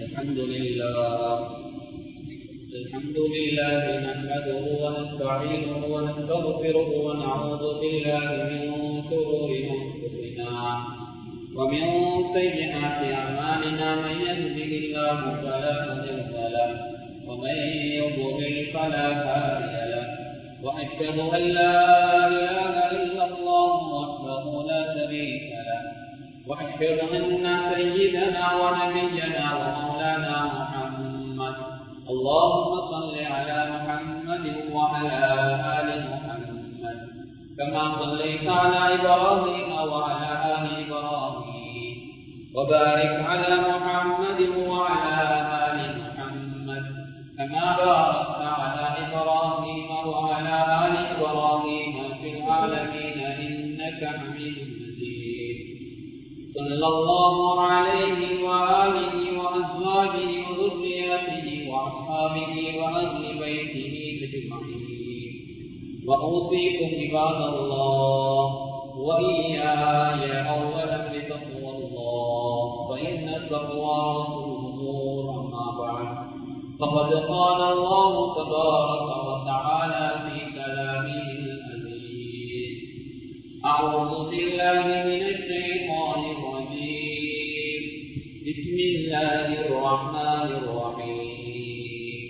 الحمد لله الحمد لله نحمده ونستعينه ونستغفره ونعوذ بالله من شرور انفسنا ومن سيئات اعمالنا من يهده الله فلا مضل له ومن يضلل فلا هادي له واشهد ان لا اله الا الله وحده لا شريك له واشهد ان سيدنا ونبينا ومولانا محمد اللهم صل على محمد وعلى ال محمد كما صليت على ابراهيم وعلى ال ابراهيم وبارك على محمد وعلى ال محمد كما باركت على ابراهيم وعلى ال ابراهيم في العالمين انك حميد مجيد صلى الله عليه وآله وأزواجه وذرياته وأصحابه وأهل بيته أجمعين وأوصيكم عباد الله وإياي أولا بتقوى الله فإن التقوى رسول أما بعد فقد قال الله تبارك وتعالى في كلامه العزيز أعوذ بالله من الشيطان الرجيم بسم الله الرحمن الرحيم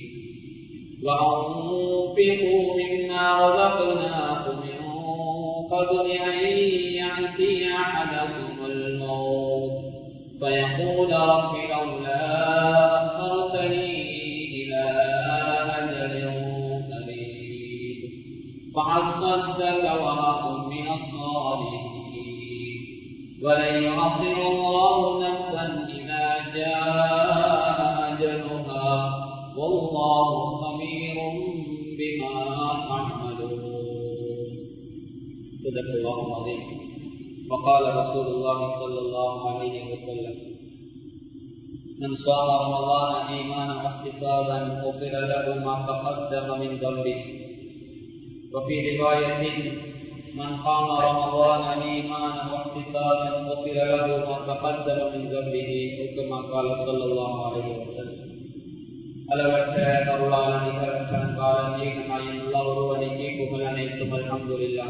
وأنفقوا مما رزقناكم من قبل أن يأتي أحدكم الموت فيقول رب لولا أخرتني إلى أجل قريب فأصدق وأكن من الصالحين ولن يؤخر الله نفسا إذا جاء أجلها والله خبير بما تعملون صدق الله العظيم وقال رسول الله صلى الله عليه وسلم من صام رمضان ايمانا واحتسابا غفر له ما تقدم من ذنبه وفي روايه من قام رمضان ايمانا واحتسابا غفر له ما تقدم من ذنبه كما قال صلى الله عليه وسلم அளவற்ற அருளாள நிகரற்ற அன்பாளன் ஏகமாயின் அல்லா ஒருவனைக்கு புகழ் அனைத்தும் அல்ஹம்துலில்லா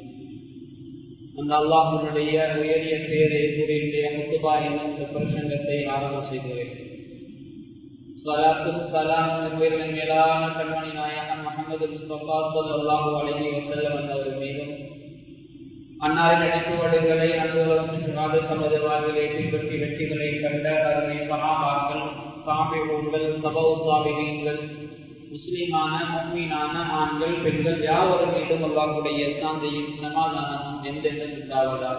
அந்த அல்லாஹனுடைய உயரிய பேரை கூறிய முத்துபா என்னும் இந்த பிரசங்கத்தை ஆரம்பம் செய்கிறேன் சலாத்தும் சலாம் பெருமின் மேலான கண்மணி நாயகன் முகமது முஸ்தபா சொல்லாஹு அலஹி வசல்லம் என்பவர் மீதும் அன்னாரின் அழைப்புவடுகளை அன்புகளும் தமது வாழ்விலை பின்பற்றி வெற்றிகளை கண்ட அருமை சகாபாக்கள் சாமிகள் சபவு சாமிகள் முஸ்லிமான முக்மீனான ஆண்கள் பெண்கள் யாவரும் மீதும் அல்லாஹுடைய சாந்தையும் சமாதானமும் எந்தெந்த உண்டாவதா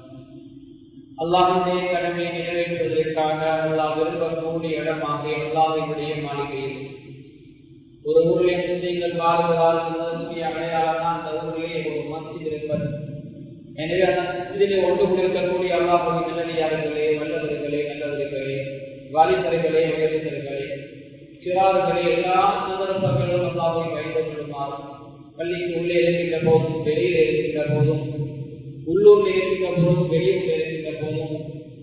அல்லாஹுடைய கடமையை நிறைவேற்றுவதற்காக அல்லாஹ் விரும்பக்கூடிய இடமாக அல்லாஹினுடைய மாளிகையில் ஒரு ஊரில் முஸ்லீம்கள் வாழ்வதால் உணர்ச்சிய அடையாளம் அந்த ஊரிலே ஒரு மஸ்ஜித் இருப்பது எனவே அந்த மஸ்ஜிதிலே ஒன்று கொண்டிருக்கக்கூடிய அல்லாஹுவின் நல்லடியார்களே வல்லவர்களே நல்லவர்களே வாலிபர்களே வயதினர்களே சிறார்களே எல்லா சந்தர்ப்பங்களும் அல்லாவை வைத்து கொள்ளுமாறு பள்ளிக்கு உள்ளே இருக்கின்ற போதும் வெளியில் இருக்கின்ற போதும் உள்ளூரில் இருக்கின்ற போதும் வெளியூரில் இருக்கின்ற போதும்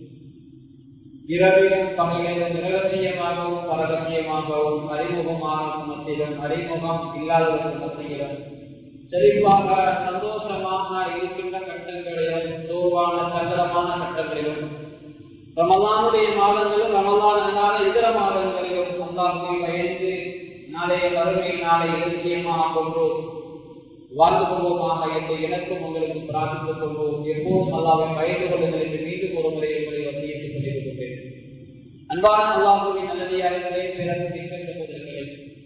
இரவிலும் பகலிலும் நிரகசியமாகவும் பரகசியமாகவும் அறிமுகமான மத்தியிலும் அறிமுகம் இல்லாதவர்கள் மத்தியிலும் செழிப்பாக சந்தோஷமாக இருக்கின்ற கட்டங்களிலும் சோர்வான சங்கடமான கட்டங்களிலும் ரமலானுடைய மாதங்களும் ரமலான இதர மாதங்களிலும் அல்லாஹை பயந்து நாளைய வறுமை நாளை இலட்சியமாக கொண்டு வாழ்ந்து கொள்வோமாக என்று எனக்கும் உங்களுக்கு பிரார்த்தித்துக் கொள்வோம் எப்போதும் அல்லாவை பயந்து கொள்ளுங்கள் என்று மீண்டும் ஒரு முறை உங்களை வசியத்துக் கொண்டிருக்கின்றேன் அன்பான அல்லாஹுவின் நல்லதியார்களே பிறகு மிக்க சகோதரர்களே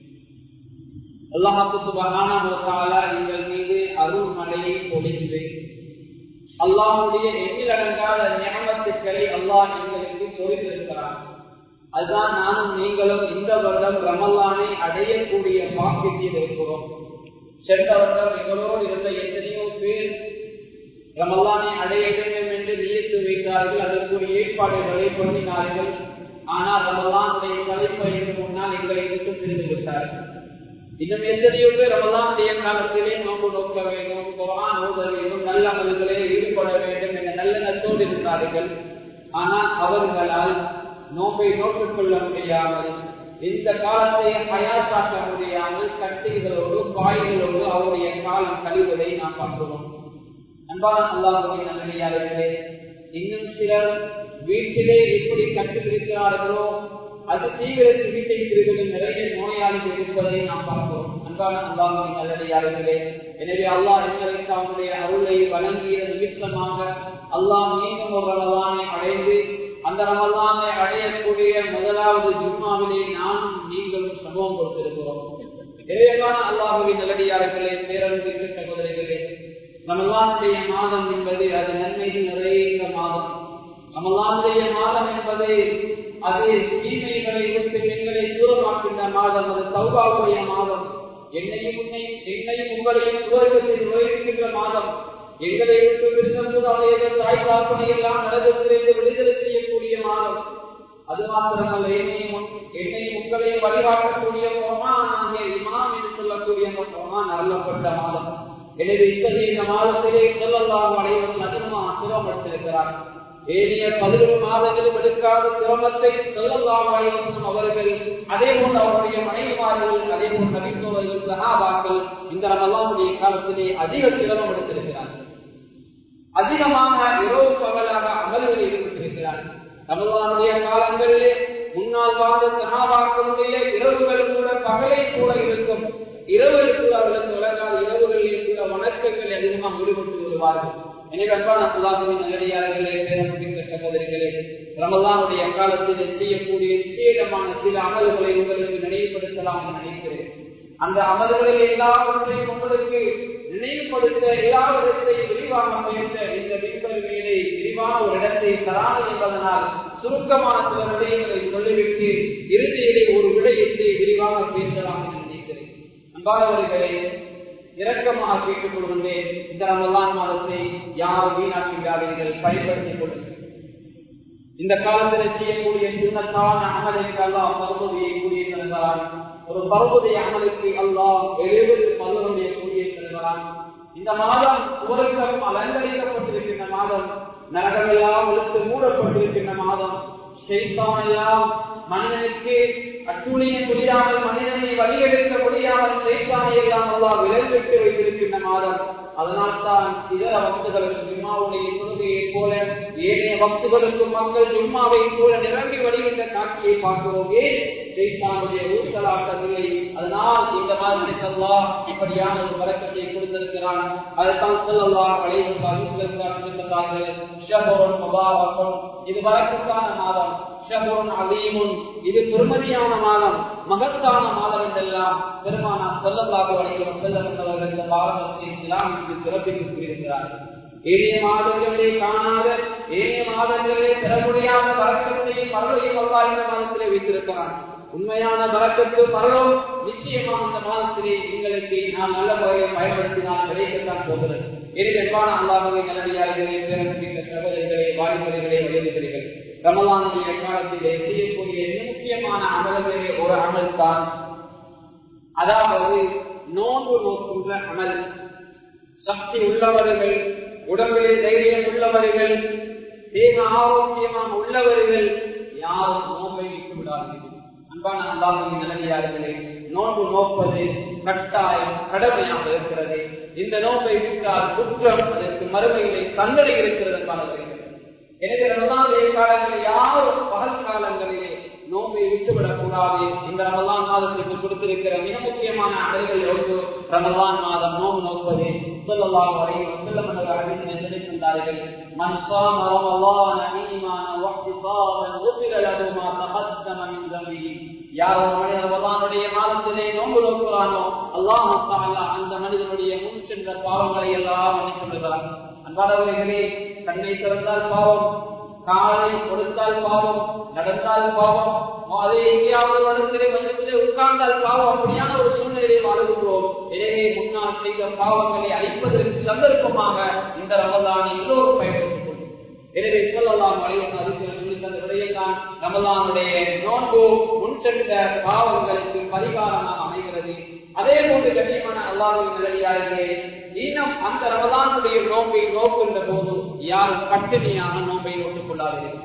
அல்லாஹாக்கு சுபகான எங்கள் மீது அருள் மழையை பொழிந்து அல்லாஹுடைய எண்ணிலடங்காத ஞாபகத்துக்களை அல்லாஹ் எங்களுக்கு சொல்லியிருக்கிறார் அதுதான் நானும் நீங்களும் இந்த வருடம் ரமல்லானை அடையக்கூடிய பாக்கியத்தில் இருக்கிறோம் சென்ற வருடம் எங்களோடு இருந்த எத்தனையோ பேர் ரமல்லானை அடைய வேண்டும் என்று நியத்து வைத்தார்கள் அதற்குரிய ஏற்பாடுகளை பண்ணினார்கள் ஆனால் ரமல்லானுடைய தலைப்பைக்கு முன்னால் எங்களை விட்டு பிரிந்து விட்டார்கள் இன்னும் எத்தனையோ பேர் ரமலானுடைய காலத்திலே நோக்கு நோக்க வேண்டும் குரான் ஓத வேண்டும் நல்ல அமல்களே ஈடுபட வேண்டும் என்ற நல்ல நத்தோடு இருந்தார்கள் ஆனால் அவர்களால் நோம்பை நோட்டுக் கொள்ள முடியாமல் இந்த காலத்தை ஹயாத்தாக்க முடியாமல் கட்டைகளோடு பாய்களோடு அவருடைய காலம் கழிவதை நாம் பார்க்கிறோம் அன்பான அல்லாஹுவின் நல்லடியார்களே இன்னும் சிலர் வீட்டிலே எப்படி கட்டிருக்கிறார்களோ அது தீவிர சிகிச்சை பிரிவுகளில் நிறைய நோயாளிகள் இருப்பதை நாம் பார்க்கிறோம் அன்பான அல்லாஹுவின் நல்லடியார்களே எனவே அல்லாஹ் எங்களுக்கு அவனுடைய அருளை வழங்கிய நிமித்தமாக அல்லாஹ் மீண்டும் ஒரு ரமலானை அடைந்து அந்த ரமலானை அடையக்கூடிய முதலாவது ஜும்மாவிலே நாம் நீங்களும் சமூகம் கொடுத்திருக்கிறோம் இறைவான அல்லாஹுவின் நல்லடியார்களே பேரன்பிற்கு சகோதரிகளே ரமலானுடைய மாதம் என்பது அது நன்மைகள் நிறைந்த மாதம் ரமலானுடைய மாதம் என்பது அது தீமைகளை விட்டு பெண்களை தூரமாக்கின்ற மாதம் அது சௌபாவுடைய மாதம் என்னையும் உன்னை என்னையும் உங்களையும் சுவர்க்கத்தில் நுழைக்கின்ற மாதம் எங்களை விட்டு பிரிந்தபோது அவைய தாய் தாப்பனை எல்லாம் நரகத்திலிருந்து விடுதலை செய்யக்கூடிய மாதம் அது மாத்திரமல்ல என்னையும் என்னையும் உங்களையும் வழிகாட்டக்கூடிய குரமான் ஆகிய இமாம் என்று சொல்லக்கூடிய அந்த குரமான் அருளப்பட்ட மாதம் எனவே இத்தகைய இந்த மாதத்திலே சொல்லலாம் அனைவரும் அதிகமாக சிரமப்படுத்திருக்கிறார் ஏனைய பதினொரு மாதங்களும் எடுக்காத சிரமத்தை சொல்லலாம் அனைவரும் அவர்கள் அதே போன்று அவருடைய மனைவிமார்கள் அதே போன்று நபித்தோழர்கள் சகாபாக்கள் இந்த ரமலானுடைய காலத்திலே அதிக சிரமம் எடுத்திருக்கிறார்கள் அதிகமாக இரவு பகலாக அமல்களில் ஈடுபட்டிருக்கிறார் ரமலானுடைய காலங்களிலே முன்னால் வாழ்ந்த சகாபாக்களுடைய இரவுகள் கூட பகலை கூட இருக்கும் இரவுகள் கூட அவர்களுக்கு விளங்காத இரவுகளில் கூட வணக்கங்கள் அதிகமாக ஈடுபட்டு வருவார்கள் எனவே அன்பான அல்லாஹுவின் நல்லடியார்களே பேரம்பிக்க சகோதரிகளே ரமலானுடைய காலத்தில் செய்யக்கூடிய விசேடமான சில அமல்களை உங்களுக்கு நினைவுபடுத்தலாம் என்று நினைக்கிறேன் அந்த அமல்களில் எல்லாவற்றையும் உங்களுக்கு நினைவுபடுத்த எல்லாவற்றையும் விரிவாக முயன்ற இந்த விண்கல்வியிலே விரிவான ஒரு இடத்தை தராது என்பதனால் சுருக்கமான சில விடயங்களை சொல்லிவிட்டு இறுதியிலே ஒரு விடயத்தை விரிவாக பேசலாம் என்று நினைக்கிறேன் அன்பானவர்களே இரக்கமாக கேட்டுக் கொள்கின்றேன் இந்த ரமலான் மாதத்தை யாரும் வீணாக்கின்றார்கள் பயன்படுத்திக் கொள்ளுங்கள் இந்த காலத்தில் செய்யக்கூடிய சின்னத்தான அமலுக்கு அல்லாஹ் பருவதியை கூடிய தருகிறான் ஒரு பருவதிய அமலுக்கு அல்லாஹ் எழுபது பருவனுடைய கூடிய தருகிறான் இந்த மாதம் சுவர்க்கம் அலங்கரிக்கப்பட்டிருக்கின்ற மாதம் நரகமெல்லாம் இழுத்து மூடப்பட்டிருக்கின்ற மாதம் செய்தானெல்லாம் மனிதனுக்கு அட்டுழிய முடியாமல் மனிதனை வழியெடுக்க முடியாமல் செய்தானை எல்லாம் அல்லாஹ் விளைவிட்டு வைத்திருக்கின்ற மாதம் அதனால் தான் இதர வக்துகளுக்கு ஜும்மாவுடைய தொழுகையை போல ஏனைய வக்துகளுக்கும் மக்கள் ஜும்மாவை போல நிரம்பி வருகின்ற காட்சியை பார்க்கிறோம் ஏன் செய்தானுடைய ஊசலாட்டவில்லை அதனால் இந்த மாதிரி சொல்லா இப்படியான ஒரு வழக்கத்தை கொடுத்திருக்கிறான் அதைத்தான் சொல்லலாம் அழைத்தார்கள் இது வழக்கத்தான மாதம் ஷஹுன் அலீமுன் இது பெருமதியான மாதம் மகத்தான மாதம் என்றெல்லாம் பெருமானா சொல்லல்லாக வழிகள் செல்லம் என்பவர்கள் இந்த பாரதத்தை இஸ்லாமிற்கு சிறப்பித்து கூறியிருக்கிறார்கள் ஏனைய மாதங்களே காணாத ஏனைய மாதங்களே பெற முடியாத வரக்கத்தையும் மறுபடியும் அல்லா இந்த மாதத்திலே வைத்திருக்கிறான் உண்மையான வரக்கத்து மரணம் நிச்சயமாக இந்த மாதத்திலே எங்களுக்கு நாம் நல்ல முறையில் பயன்படுத்தினால் கிடைக்கத்தான் போகிறது எரிவான அல்லாஹவை நல்லடியார்களே பிறப்பிக்க சகோதரிகளே வாலிபர்களே வயதுகிறீர்கள் ரமலானுடைய காலத்திலே செய்யக்கூடிய மிக முக்கியமான அமல்களே ஒரு அமல் தான் அதாவது நோன்பு நோக்குன்ற அமல் சக்தி உள்ளவர்கள் உடம்பிலே தைரியம் உள்ளவர்கள் தேக ஆரோக்கியமாக உள்ளவர்கள் யாரும் நோன்பை விட்டு விடாதீர்கள் அன்பான அல்லாஹின் நிலையாளர்களே நோன்பு நோப்பது கட்டாயம் கடமையாக இருக்கிறது இந்த நோன்பை விட்டால் குற்றம் அதற்கு மறுமையிலே தண்டனை இருக்கிறது என்பார்கள் எனவே ரமலானுடைய காலங்களில் யாரும் பகல் காலங்களிலே நோம்பை விட்டுவிடக் கூடாது இந்த ரமலான் மாதத்திற்கு கொடுத்திருக்கிற மிக முக்கியமான அமல்கள் ஒன்று ரமலான் மாதம் நோம்பு நோக்குவது சொல்லலாம் வரை அறிவித்தனை சொல்லியிருந்தார்கள் من صام رمضان ايمانا واحتسابا غفر له ما تقدم من ذنبه யார் ஒரு மனிதன் ரமலானுடைய மாதத்திலே நோன்பு நோக்குறானோ அல்லாஹ் அந்த மனிதனுடைய முன் சென்ற பாவங்களை எல்லாம் மன்னித்து விடுகிறான் அன்பானவர்களே கண்ணை திறந்தால் பாவம் காலை கொடுத்தால் பாவம் நடந்தால் பாவம் அதே எங்கேயாவது வருடத்திலே வருடத்திலே உட்கார்ந்தால் பாவம் அப்படியான ஒரு சூழ்நிலையை வாழ்கிறோம் எனவே முன்னால் செய்த பாவங்களை அழிப்பதற்கு சந்தர்ப்பமாக இந்த ரமதானை எல்லோரும் பயன்படுத்திக் கொள்ளும் எனவே சொல்லலாம் அனைவரும் அதிசயம் குறித்த அந்த விடயம்தான் ரமலானுடைய நோன்பு முன் சென்ற பாவங்களுக்கு பரிகாரமாக அமைகிறது அதே போன்று கண்ணியமான அல்லாஹின் நிலையாளர்களே இன்னும் அந்த ரமதானுடைய நோம்பை நோக்குகின்ற போது யாரும் பட்டினியாக நோம்பை நோட்டுக் கொள்ளாதீர்கள்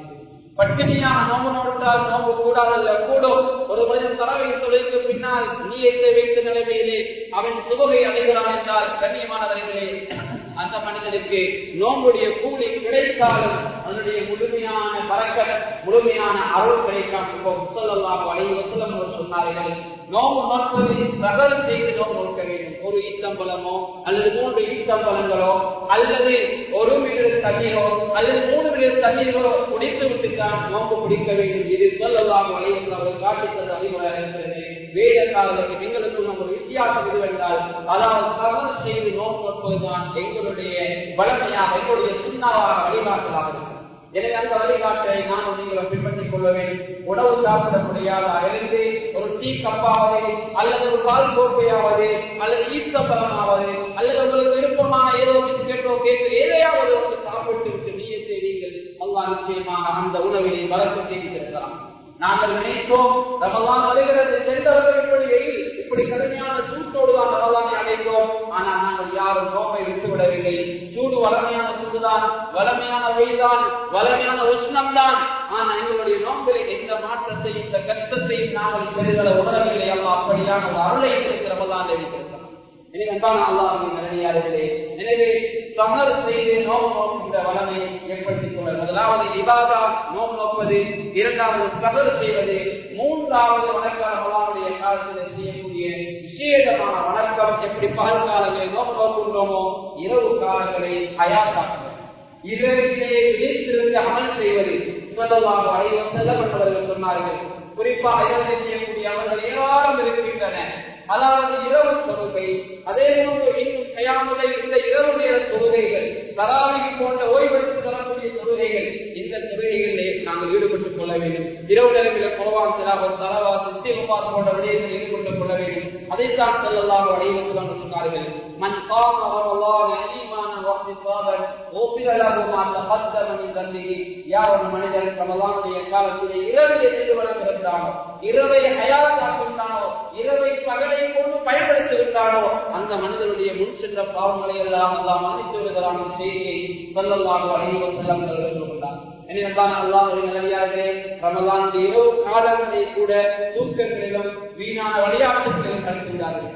பட்டினியாக நோம்பு நோட்டால் நோம்பு கூடாதல்ல கூடும் ஒரு மனிதன் தரவை தொழிலுக்கு பின்னால் நீயத்தை வைத்த நிலைமையிலே அவன் சுபகை அடைகிறான் என்றால் கண்ணியமானவர்களே அந்த மனிதனுக்கு நோம்புடைய கூலி கிடைத்தாலும் அதனுடைய முழுமையான பறக்க முழுமையான அருள் கிடைக்காமல் சொல்லலாம் வலைவசலம் சொன்னார்கள் நோம்பு நோற்பது பிரகல் செய்து நோம்பு நோக்க வேண்டும் ஒரு ஈத்தம்பலமோ அல்லது மூன்று ஈத்தம்பலங்களோ அல்லது ஒரு மீட்டர் தண்ணீரோ அல்லது மூணு மீட்டர் தண்ணீரோ குடித்து விட்டுத்தான் நோம்பு குடிக்க வேண்டும் இது சொல்லலாம் வலைவசலம் அவர்கள் காட்டித்தது அறிமுறையாக இருக்கிறது வேத காலத்துக்கு எங்களுக்கும் நம்ம வித்தியாசம் இதுவென்றால் அதாவது பிரகல் செய்து நோம்பு நோற்பதுதான் எங்களுடைய வளமையாக எங்களுடைய சுண்ணாவாக வழிகாட்டலாக இருக்கிறது எனவே அந்த வழிகாட்டை நானும் நீங்களும் பின்பற்றிக் கொள்ள வேண்டும் உணவு சாப்பிட முடியாதா இருந்து ஒரு டீ கப்பாவது அல்லது ஒரு பால் கோப்பையாவது அல்லது ஈர்த்தப்பலமாவது அல்லது உங்களுக்கு விருப்பமான ஏதோ கேட்டோ கேட்டு எதையாவது ஒன்று சாப்பிட்டு விட்டு நீயே செய்வீங்கள் அல்லா நிச்சயமாக அந்த உணவினை வளர்த்து செய்திருக்கலாம் நாங்கள் நினைத்தோம் ரமலான் வருகிறது சென்றவர்கள் இப்படி வெயில் இப்படி கடுமையான சூட்டோடு தான் ரமலானை அடைந்தோம் ஆனால் நாங்கள் யாரும் நோக்கை விட்டுவிடவில்லை சூடு வளமையான சூடுதான் வளமையான வெயில் தான் வளமையான உஷ்ணம் தான் ஆனா எங்களுடைய நோக்கிலே எந்த மாற்றத்தையும் இந்த கஷ்டத்தையும் நாங்கள் பெருகளை உணரவில்லை அல்லா அப்படியான ஒரு அருளை எங்களுக்கு ரமலான் இருக்கிறோம் எனவே அன்பான அல்லாஹின் நல்லடியார்களே எனவே சமர் செய்து நோம் நோக்கின்ற வளமை ஏற்படுத்திக் கொள்ள முதலாவது இபாதா நோம் நோப்பது இரண்டாவது சகர் செய்வது மூன்றாவது வணக்கம் அல்லாவுடைய காலத்தில் செய்யக்கூடிய விசேஷமான வணக்கம் எப்படி பகல் காலங்களில் நோம் நோக்குகின்றோமோ இரவு காலங்களை அயாத்தாக்குவது இரவிலே விழித்திருந்து அமல் செய்வது சொல்லலாம் அனைவரும் செல்லப்பட்டவர்கள் சொன்னார்கள் குறிப்பாக இரவு செய்யக்கூடிய அவர்கள் ஏராளம் இருக்கின்றன அதாவது இரவு தொழுகை அதே போன்று இன்னும் கையாமுறை இந்த இரவு நேர தொழுகைகள் தராவிக்கு போன்ற ஓய்வெடுத்து தரக்கூடிய தொழுகைகள் இந்த தொழுகைகளிலே நாங்கள் ஈடுபட்டுக் கொள்ள வேண்டும் இரவு நேரங்களில் குறவான் சிலாவல் தலவா சித்திகுமார் போன்ற விடயங்களில் ஈடுபட்டுக் கொள்ள வேண்டும் அதைத்தான் செல்லலாம் அடைவது சொன்னார்கள் من قام رمضان ايمانا واحتسابا غفر له ما تقدم من ذنبه يا ஒரு மனிதன் ரமலானுடைய காலத்திலே இரவை செய்து வளர்க்கிறானோ இரவை ஹயாத்தாக்குகிறானோ இரவை பகலை கொண்டு பயன்படுத்துகின்றானோ அந்த மனிதனுடைய முன் சென்ற பாவங்களை எல்லாம் எல்லாம் மன்னித்து விடுகிறான் செய்தியை சொல்லலாம் அனைவரும் செல்லம் சொல்கிறார் எனவே அல்லாஹுடைய நல்லடியார்களே ரமலானுடைய இரவு காலங்களை கூட தூக்கங்களிலும் வீணான விளையாட்டுகளிலும் கழிக்கின்றார்கள்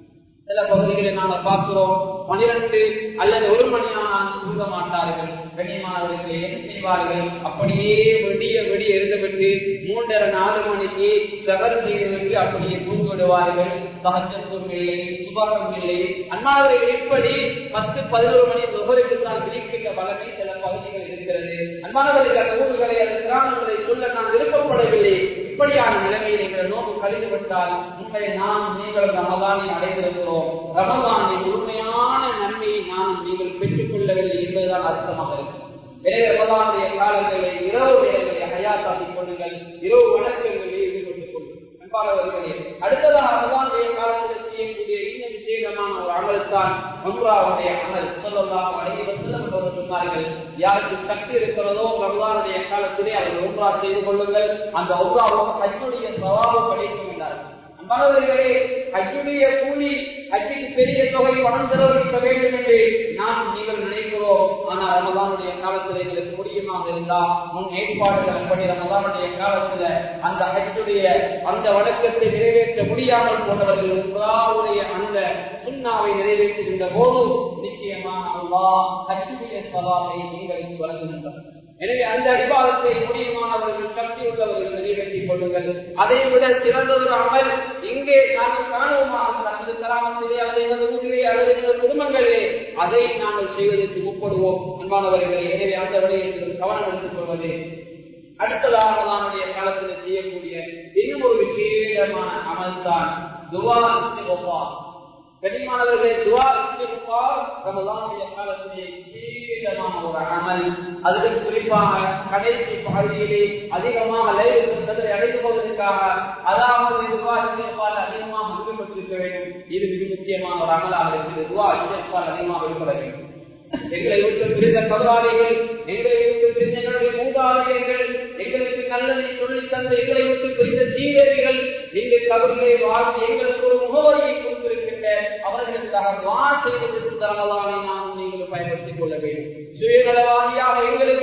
சில பகுதிகளை நாங்கள் பார்க்கிறோம் பனிரெண்டு அல்லது ஒரு மணி ஆனால் தூங்க மாட்டார்கள் கண்ணியமானவர்களை என்ன செய்வார்கள் அப்படியே வெடிய வெடிய இருந்துவிட்டு மூன்றரை நாலு மணிக்கு சகர் செய்துவிட்டு அப்படியே தூங்க விடுவார்கள் சகஜத்துவம் இல்லை சுபாகம் இல்லை அன்பானவர்கள் இப்படி பத்து பதினோரு மணி நுகருக்கு தான் விழிக்கின்ற பலமே சில பகுதிகள் இருக்கிறது அன்பானவர்கள் அந்த ஊர்களை அந்த கிராமங்களை சொல்ல நான் விருப்பப்படவில்லை இப்படியான நிலைமையில் எங்கள் நோக்கு கழிந்து விட்டால் உண்மை நாம் நீங்கள் ரமதானை அடைந்திருக்கிறோம் ரமதானின் முழுமையான நன்மையை நாம் நீங்கள் பெற்றுக் கொள்ளவில்லை என்பதுதான் அர்த்தமாக இருக்கு எனவே ரமதானுடைய காலங்களில் இரவு நேரங்களை ஹயாத்தாக்கிக் கொள்ளுங்கள் இரவு வணக்கங்களில் ஈடுபட்டுக் கொள்ளுங்கள் அன்பானவர்களே அடுத்ததாக ரமதானுடைய காலத்தில் செய்யக்கூடிய இன்னும் விசேஷமான ஒரு அமல் தான் அம்ராவுடைய அமல் சொல்லலாம் அனைவரும் செல்லம் சொன்னார்கள் யாருக்கு சக்தி இருக்கிறதோ ரமதானுடைய காலத்திலே அவர்கள் ஒன்றா செய்து கொள்ளுங்கள் அந்த ஒன்றாவும் ஹஜ்ஜுடைய சவாபம் கிடைக்கும் என்றார்கள் அன்பானவர்களே ஹஜ்ஜுடைய கூலி ஹஜ்ஜுக்கு பெரிய தொகை பணம் செலவழிக்க வேண்டும் என்று நாம் நீங்கள் நினைக்கிறோம் ஆனால் ரமதானுடைய காலத்தில் எங்களுக்கு முடியுமாக இருந்தா முன் ஏற்பாடுகள் அப்படி ரமதானுடைய காலத்துல அந்த ஹஜ்ஜுடைய அந்த வழக்கத்தை நிறைவேற்ற முடியாமல் போனவர்கள் உங்களுடைய அந்த சுண்ணாவை நிறைவேற்றுகின்ற போது நிச்சயமாக அல்லாஹ் ஹஜ்ஜுடைய சவாலை எங்களுக்கு வழங்குகின்றனர் எனவே அந்த அதிபாரத்தை முடியுமானவர்கள் சக்தி உள்ளவர்கள் நிறைவேற்றிக் கொள்ளுங்கள் அதை விட சிறந்த ஒரு அமல் இங்கே நாங்கள் காணுவோமாக அந்த கிராமத்திலே அல்லது எமது ஊரிலே அல்லது எமது குடும்பங்களிலே அதை நாங்கள் செய்வதற்கு முற்படுவோம் அன்பானவர்களே எனவே அந்த வழியில் கவனம் எடுத்துக் கொள்வது அடுத்ததாக நம்முடைய காலத்தில் செய்யக்கூடிய இன்னும் ஒரு விசேஷமான அமல் தான் துவா இஸ்திகுஃபார் கனிமானவர்களே துவா இஸ்திகுஃபார் ரமலானுடைய காலத்திலே விசேஷமான ஒரு அமல் அதில் குறிப்பாக கடைசி பகுதியிலே அதிகமாக லைவ் கதிரை அடைந்து கொள்வதற்காக அதாவது துவா இஸ்திகுஃபார் அதிகமாக ஈடுபட்டிருக்க வேண்டும் இது மிக முக்கியமான ஒரு அமலாக இருக்கிறது துவா இஸ்திகுஃபார் அதிகமாக ஈடுபட வேண்டும் எங்களை விட்டு பிரிந்த கபராளிகள் எங்களை விட்டு பிரிந்த எங்களுடைய மூதாதையர்கள் எங்களுக்கு நல்லதை சொல்லி தந்த எங்களை விட்டு பிரிந்த சீரர்கள் நீங்கள் கபரிலே வாழ்ந்து எங்களுக்கு ஒரு முகவரியை கொடுத்திருக்கின்ற அவர்களுக்காக வா செய்வதற்கு தரலானை நாம் நீங்கள் பயன்படுத்திக் கொள்ள வேண்டும் சுயநலவாதியாக எங்களுக்கும்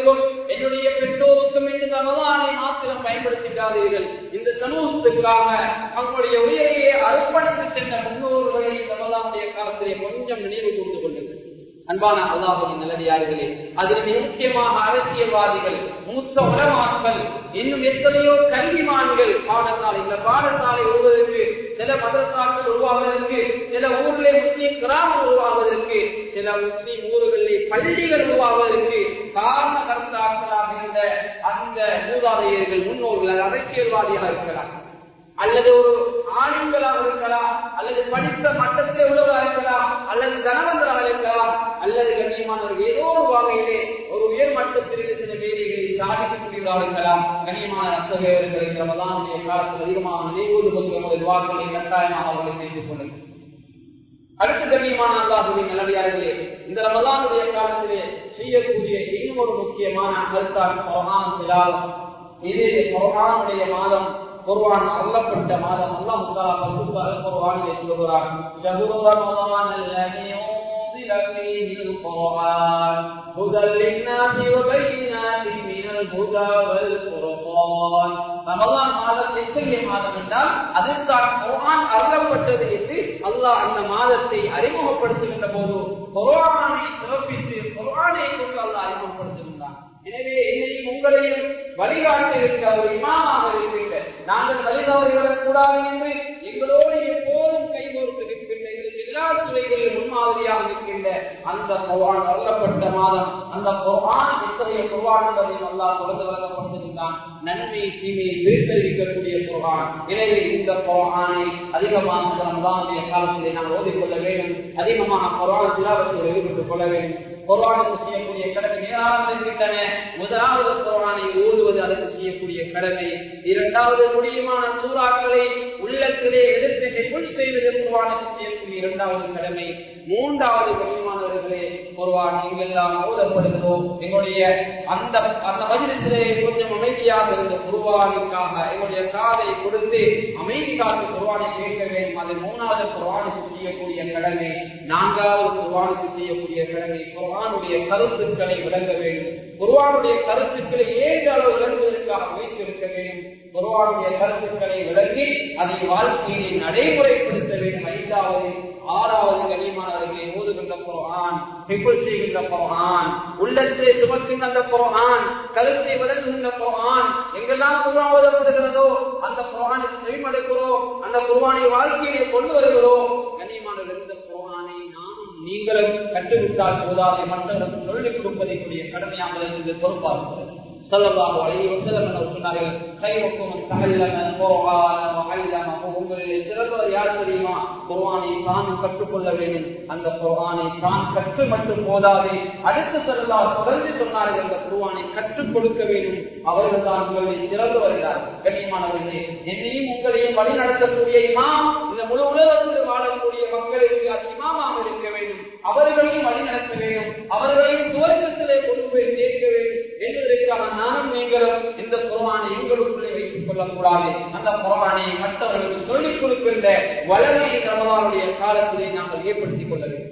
என்னுடைய பெற்றோருக்கும் இந்த ரமலானை மாத்திரம் பயன்படுத்திக்காதீர்கள் இந்த சமூகத்துக்காக அவங்களுடைய உயிரையே அர்ப்பணித்து சென்ற முன்னோர்களை ரமலானுடைய காலத்திலே கொஞ்சம் நினைவு கூர்ந்து கொள்ளுங்கள் அன்பான அல்லாஹின் நல்லடியார்களே அதில் மிக முக்கியமாக அரசியல்வாதிகள் மூத்த உலமாக்கள் இன்னும் எத்தனையோ கல்விமான்கள் பாடசாலை இந்த பாடசாலை உருவதற்கு சில மதத்தாக்கள் உருவாவதற்கு சில ஊரிலே முஸ்லீம் கிராமம் உருவாவதற்கு சில முஸ்லீம் ஊர்களிலே பள்ளிகள் உருவாவதற்கு காரண கருத்தாக்களாக இருந்த அந்த மூதாதையர்கள் முன்னோர்கள் அரசியல்வாதியாக இருக்கலாம் அல்லது ஒரு ஆளுங்களாக இருக்கலாம் அல்லது படித்த மட்டத்தில் உள்ளவராக இருக்கலாம் அல்லது தனவந்தராக இருக்கலாம் அல்லது கண்ணியமானவர் ஏதோ ஒரு வகையிலே ஒரு உயர் மட்டத்திற்கு சில வேலைகளை சாதிக்கக்கூடியவராக இருக்கலாம் கண்ணியமான அத்தகையவர்களை ரமதானுடைய காலத்தில் அதிகமாக நினைவுவது கொண்டு நமது வாக்குகளை கட்டாயமாக அவர்களை நினைத்துக் கொள்ளுங்கள் அடுத்த கண்ணியமான அல்லாஹுவின் நல்லடியார்களே இந்த ரமதானுடைய காலத்திலே செய்யக்கூடிய இன்னும் ஒரு முக்கியமான அமல்தான் கொரோனான் திலாவம் இது கொரோனாவுடைய மாதம் குர்ஆன் அருளப்பட்ட மாதம் அல்லாஹ் தஆலா பரிசுத்த அல் குர்ஆனிலே சொல்கிறார் ஷஹ்ரு ரமலான் அல்லதி உன்சில ஃபீஹி அல் குர்ஆன் ஹுதல் லின்னாஸி வ பையினாத்தின் மினல் ஹுதா வல் குர்ஆன் ரமலான் மாதம் எத்தகைய மாதம் என்றால் அதற்கான குர்ஆன் அருளப்பட்டது என்று அல்லாஹ் அந்த மாதத்தை அறிமுகப்படுத்துகின்ற போது குர்ஆனை சிறப்பித்து குர்ஆனை கொண்டு அல்லாஹ் அறிமுகப்படுத்துகின்றான் எனவே என்னையும் உங்களையும் வழிகாட்ட இருக்கிற ஒரு இமாமாக இருக்கின்ற நாங்கள் வழிதவறிவிடக் கூடாது என்று எங்களோடு எப்போதும் கைகோர்த்து நிற்கின்ற எங்களுக்கு எல்லா துறைகளிலும் முன்மாதிரியாக நிற்கின்ற அந்த குர்ஆன் அருளப்பட்ட மாதம் அந்த குர்ஆன் எத்தகைய குர்ஆன் என்பதையும் அல்லாஹ் தொடர்ந்து வழங்கப்படுத்துகின்றான் நன்மை தீமையை பிரித்தறிவிக்கக்கூடிய குர்ஆன் எனவே இந்த குர்ஆனை அதிகமாக ரமதானுடைய காலத்திலே நாம் ஓதிக்கொள்ள வேண்டும் அதிகமாக குர்ஆன் திலாவத்தில் ஈடுபட்டுக் கொள்ள வேண்டும் குர்ஆனுக்கு செய்யக்கூடிய கடமை ஏராளம் இருக்கின்றன முதலாவது குர்ஆனை ஓதுவது அதற்கு செய்யக்கூடிய கடமை இரண்டாவது முடியுமான சூறாக்களை உள்ளத்திலே எடுத்து நெருள் செய்வது குர்ஆனுக்கு செய்யக்கூடிய இரண்டாவது கடமை மூன்றாவது கண்ணியமானவர்களே குர்ஆன் எங்கெல்லாம் ஓதப்படுகிறதோ எங்களுடைய அந்த அந்த மஜிலிசிலே கொஞ்சம் அமைதியாக இருந்த குர்ஆனுக்காக எங்களுடைய காதை கொடுத்து அமைதி காத்து குர்ஆனை கேட்க வேண்டும் அது மூணாவது குர்ஆனுக்கு செய்யக்கூடிய கடமை நான்காவது குர்ஆனுக்கு செய்யக்கூடிய கடமை குர்ஆனுடைய கருத்துக்களை விளங்க வேண்டும் குர்ஆனுடைய கருத்துக்களை ஏழு அளவு விளங்குவதற்காக வைத்திருக்க வேண்டும் குர்ஆனுடைய கருத்துக்களை விளங்கி அதை வாழ்க்கையை நடைமுறைப்படுத்த வேண்டும் ஐந்தாவது ஆறாவது கனிமானவர்களை ஓதுகின்ற குரான் பிப்புள் செய்கின்ற குரான் உள்ளத்தை சுமக்கின்ற அந்த குரான் கருத்தை விளங்குகின்ற குரான் எங்கெல்லாம் குரான் ஓதப்படுகிறதோ அந்த குரானை செவிமடைக்கிறோம் அந்த குரானை வாழ்க்கையிலே கொண்டு வருகிறோம் கனிமானவர்கள் இந்த குரானை நானும் நீங்களும் கற்றுவிட்டால் போதாது மற்றவர்களுக்கு சொல்லிக் கொடுப்பதற்குரிய கடமையாக இருந்து பொறுப்பாக சல்லல்லாஹு அலைஹி வஸல்லம் அவர்கள் சொன்னார்கள் கைவக்கும் தஅல்லம குர்ஆன வஅல்லமஹு உங்களில் சிறந்தவர் யார் தெரியுமா குர்ஆனை தான் கற்றுக்கொள்ள வேண்டும் அந்த குர்ஆனை தான் கற்று மட்டும் போதாது அடுத்து சல்லல்லாஹு தொடர்ந்து சொன்னார்கள் அந்த குர்ஆனை கற்றுக் கொடுக்க வேண்டும் அவர்கள் தான் உங்களில் சிறந்தவர் என்றார் கண்ணியமானவர்களே என்னையும் உங்களையும் வழி நடத்தக்கூடிய இமாம் இந்த முழு உலகத்தில் வாழக்கூடிய மக்களுக்கு அது இமாமாக இருக்க வேண்டும் அவர்களையும் வழி நடத்த வேண்டும் அவர்களையும் துவக்கத்திலே கொண்டு போய் சேர்க்க வேண்டும் என்பதற்கான நானும் நீங்களும் இந்த குரவானை எங்களுக்குள்ளே வைத்துக் கொள்ளக்கூடாது அந்த குரவானை மற்றவர்களுக்கு சொல்லிக் கொடுக்கின்ற வளமையை ரமதானுடைய காலத்திலே நாங்கள் ஏற்படுத்திக் கொள்ள வேண்டும்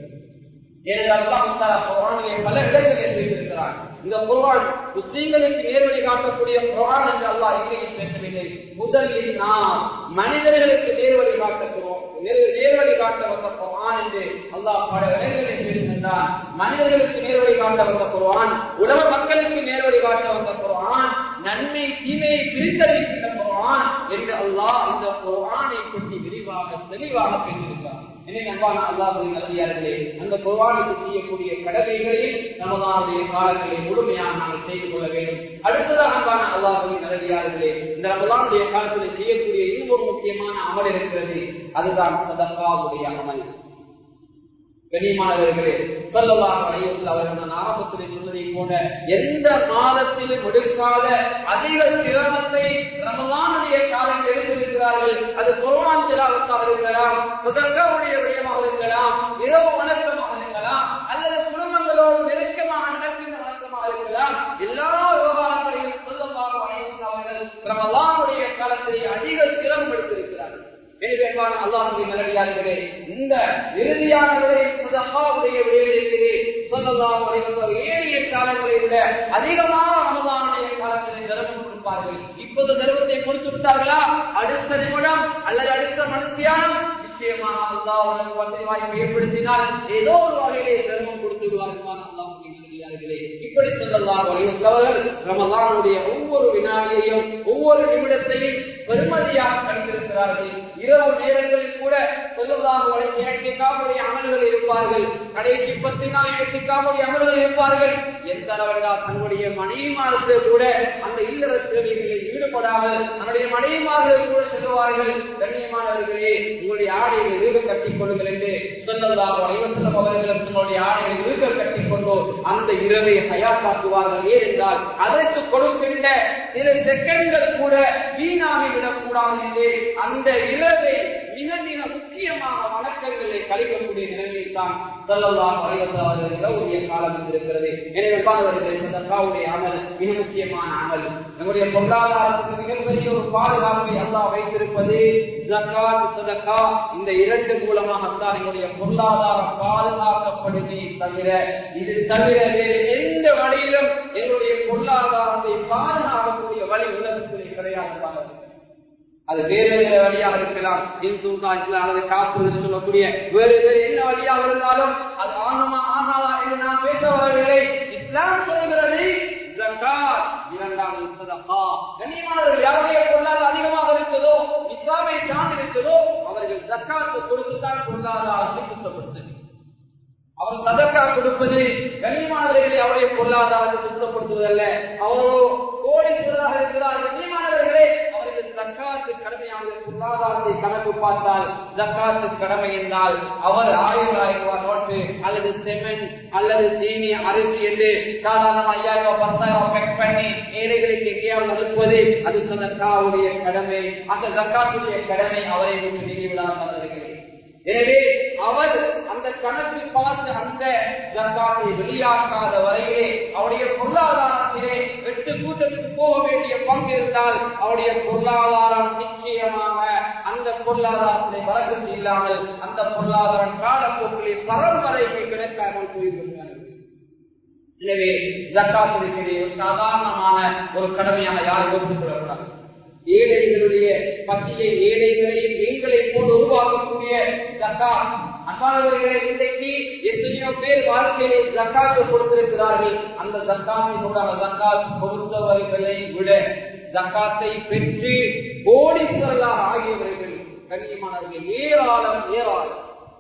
பல இடங்களில் வைத்திருக்கிறார் இந்த குர்ஆன் முஸ்லீம்களுக்கு நேர்வழி காட்டக்கூடிய குர்ஆன் என்று அல்லாஹ் எங்கேயும் பேசவில்லை முதலில் நாம் மனிதர்களுக்கு நேர்வழி காட்டுகிறோம் நேர்வழி காட்ட வந்த குர்ஆன் என்று அல்லாஹ் பல இடங்களில் பேசுகின்றான் மனிதர்களுக்கு நேர்வழி காட்ட வந்த குர்ஆன் உலக மக்களுக்கு நேர்வழி காட்ட வந்த குர்ஆன் நன்மை தீமையை பிரித்தறிவிக்கின்ற குர்ஆன் என்று அல்லாஹ் இந்த குர்ஆனை பற்றி விரிவாக தெளிவாக பேசியிருக்கிறார் எனவே அன்பான அல்லாஹுவின் நல்லியார்களே அந்த குர்ஆனுக்கு செய்யக்கூடிய கடமைகளையும் ரமதானுடைய காலங்களை முழுமையாக நாங்கள் செய்து கொள்ள வேண்டும் அடுத்ததாக அன்பான அல்லாஹுவின் நல்லடியார்களே இந்த ரமதானுடைய காலத்தில் செய்யக்கூடிய இன்னொரு முக்கியமான அமல் இருக்கிறது அதுதான் சதக்காவுடைய அமல் கனிமானவர்களே சொல்லலாம் அனைவர்கள் அவர்கள் நான் ஆரம்பத்திலே சொன்னதை போல எந்த மாதத்திலும் எடுக்காத அதிக சிரமத்தை ரமலானுடைய காலங்கள் எடுத்திருக்கிறார்கள் அது குர்ஆன் திலாவத்தாக இருக்கலாம் சுதங்கவுடைய விடயமாக இருக்கலாம் இரவு வணக்கமாக இருக்கலாம் அல்லது குடும்பங்களோடு நெருக்கமாக நடக்கின்ற வணக்கமாக இருக்கலாம் எல்லா விவகாரங்களையும் சொல்லமாக அவர்கள் ரமலானுடைய காலத்திலே அதிக சிரமம் எடுத்திருக்கிறார்கள் எனவே அல்லாஹுடைய நல்லடியார்களே இந்த இறுதியான விடை முதலாவுடைய விடையிலே சொல்லலாம் ஏழைய காலங்களில் விட அதிகமான ரமதானுடைய காலங்களில் தர்மம் கொடுப்பார்கள் இப்போது தர்மத்தை கொடுத்து விட்டார்களா அடுத்த நிமிடம் அல்லது அடுத்த மனுஷியானம் நிச்சயமாக அல்லாஹ் உனக்கு வசதி வாய்ப்பு ஏற்படுத்தினால் ஏதோ ஒரு வகையிலே தர்மம் கொடுத்து விடுவார்கள் அல்லாஹ் சொல்லியார்களே இப்படி சொல்லலாம் வலியுள்ளவர்கள் ரமலானுடைய ஒவ்வொரு வினாடியையும் ஒவ்வொரு நிமிடத்தையும் பெருமதியாக கணித்திருக்கிறார்கள் இரவு நேரங்களில் கூட சொல்லலாம் இயற்கைக்காவுடைய அமல்கள் இருப்பார்கள் கடைசி பத்து நாள் இயற்கைக்காவுடைய அமல்கள் இருப்பார்கள் எந்த அளவென்றா தன்னுடைய மனைவிமாருக்கு கூட அந்த இல்லற சேவைகளில் ஈடுபடாமல் தன்னுடைய மனைவிமார்கள் கூட சொல்லுவார்கள் கண்ணியமானவர்களே உங்களுடைய ஆடைகளை இறுக கட்டிக் கொள்ளுங்கள் என்று சொல்லலாம் ஐவசலம் அவர்களும் தன்னுடைய ஆடைகளை இறுக கட்டிக் கொண்டோ அந்த இரவை ஹயாத்தாக்குவார்கள் ஏனென்றால் அதற்கு கொடுக்கின்ற சில செகண்ட்கள் கூட வீணாகி விடக்கூடாது என்று அந்த இரவை மிக மிக முக்கியமான வணக்கங்களை கழிக்கக்கூடிய நிலைமையில் தான் சொல்லலாம் உரிய காலம் இருக்கிறது எனவே பாடுவதற்காவுடைய அமல் மிக முக்கியமான அமல் நம்முடைய பொருளாதாரத்துக்கு மிகப்பெரிய ஒரு பாதுகாப்பை அல்லா வைத்திருப்பது இந்த இரண்டு மூலமாகத்தான் எங்களுடைய பொருளாதாரம் பாதுகாக்கப்படுமே தவிர இது தவிர வேறு எந்த வழியிலும் எங்களுடைய பொருளாதாரத்தை பாதுகாக்கக்கூடிய வழி உலகத்திலே கிடையாது அது வேறு வேறு வழியாக இருக்கலாம் அல்லது காப்பு சொல்லக்கூடிய வேறு வேறு என்ன வழியாக இருந்தாலும் அது ஆகமா ஆகாதா என்று நான் பேச வரவில்லை இஸ்லாம் சொல்கிறது கண்ணியமானவர்கள் யாருடைய பொருளாதாரம் அதிகமாக இருக்கிறதோ இஸ்லாமை தாண்டி இருக்கிறதோ அவர்கள் ஜக்காத்து கொடுத்துதான் பொருளாதாரத்தை சுத்தப்படுத்து அவர் சதக்கா கொடுப்பது கண்ணியமானவர்களை அவருடைய பொருளாதாரத்தை சுத்தப்படுத்துவதல்ல அவரோ கோடீஸ்வரராக இருக்கிறார் கண்ணியமானவர்களே அவர்கள் ஜக்காத்து கடமையான பொருளாதாரத்தை கணக்கு பார்த்தால் ஜக்காத்து கடமை என்றால் அவர் ஆயிரம் ஆயிரம் ரூபாய் நோட்டு அல்லது செமெண்ட் அல்லது சீனி அரிசி என்று சாதாரண ஐயாயிரம் ரூபாய் பத்தாயிரம் ரூபாய் பெக் பண்ணி ஏழைகளுக்கு எங்கேயாவது அனுப்புவது அது சதக்காவுடைய கடமை அந்த ஜக்காத்துடைய கடமை அவரை விட்டு நீங்கிவிடாமல் இருக்கிறேன் எனவே அவர் அந்த கணக்கு பார்த்து அந்த ஜக்காத்தை வெளியாக்காத வரையிலே அவருடைய பொருளாதாரத்திலே எட்டு கூட்டத்துக்கு போக வேண்டிய பங்கு இருந்தால் அவருடைய பொருளாதாரம் நிச்சயமாக அந்த பொருளாதாரத்திலே வழக்கம் இல்லாமல் அந்த பொருளாதாரம் காலப்போக்கிலே பரம்பரைக்கு கிடைக்காமல் போயிருக்கிறார்கள் எனவே ஜக்காத்திற்கு சாதாரணமான ஒரு கடமையாக யாரும் ஒப்புக்கொள்ளக்கூடாது ஏழைகளுடைய பசியை ஏழைகளையும் எங்களை போன்று உருவாக்கக்கூடிய ஜக்கா அன்பானவர்களை இன்றைக்கு எத்தனையோ பேர் வாழ்க்கையிலே ஜக்காத்து கொடுத்திருக்கிறார்கள் அந்த ஜக்காத்தினூடாக ஜக்காத் கொடுத்தவர்களை விட ஜக்காத்தை பெற்று கோடீஸ்வரர்களாக ஆகியவர்கள் கண்ணியமானவர்கள் ஏராளம் ஏராளம்